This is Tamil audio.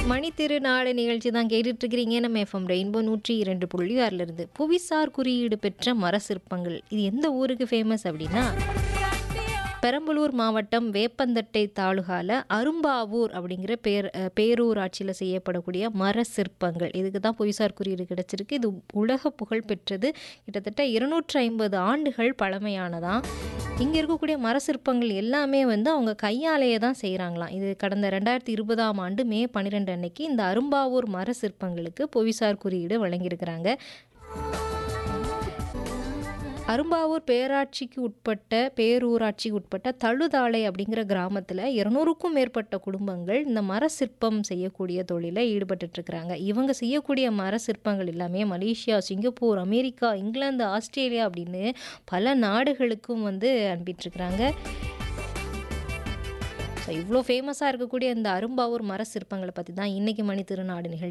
மணி திருநாடு நிகழ்ச்சி தான் கேட்டுட்டு இருக்கிறீங்க நம்ம எஃப்எம் ரெயின்போ நூற்றி இரண்டு புள்ளி ஆறுல இருந்து புவிசார் குறியீடு பெற்ற மர சிற்பங்கள் இது எந்த ஊருக்கு ஃபேமஸ் அப்படின்னா பெரம்பலூர் மாவட்டம் வேப்பந்தட்டை தாலுகால அரும்பாவூர் அப்படிங்கிற பேர் அஹ், பேரூராட்சியில் செய்யப்படக்கூடிய மர சிற்பங்கள் இதுக்கு தான் புவிசார் குறியீடு கிடைச்சிருக்கு இது உலக புகழ் பெற்றது கிட்டத்தட்ட இருநூற்றி ஐம்பது ஆண்டுகள் பழமையானதான் இங்கே இருக்கக்கூடிய மர சிற்பங்கள் எல்லாமே வந்து அவங்க கையாலேயே தான் செய்கிறாங்களாம் இது கடந்த ரெண்டாயிரத்தி இருபதாம் ஆண்டு மே பன்னிரெண்டு அன்னைக்கு இந்த அரும்பாவூர் மர சிற்பங்களுக்கு புவிசார் குறியீடு வழங்கியிருக்கிறாங்க அரும்பாவூர் பேராட்சிக்கு உட்பட்ட பேரூராட்சிக்கு உட்பட்ட தழுதாளை அப்படிங்கிற கிராமத்தில் இருநூறுக்கும் மேற்பட்ட குடும்பங்கள் இந்த மர சிற்பம் செய்யக்கூடிய தொழிலை ஈடுபட்டுட்டு இருக்கிறாங்க இவங்க செய்யக்கூடிய மர சிற்பங்கள் எல்லாமே மலேசியா சிங்கப்பூர் அமெரிக்கா இங்கிலாந்து ஆஸ்திரேலியா அப்படின்னு பல நாடுகளுக்கும் வந்து அனுப்பிட்டுருக்குறாங்க ஸோ இவ்வளோ ஃபேமஸாக இருக்கக்கூடிய இந்த அரும்பாவூர் மர சிற்பங்களை பற்றி தான் இன்றைக்கி மணி திருநாடு நிகழ்ச்சி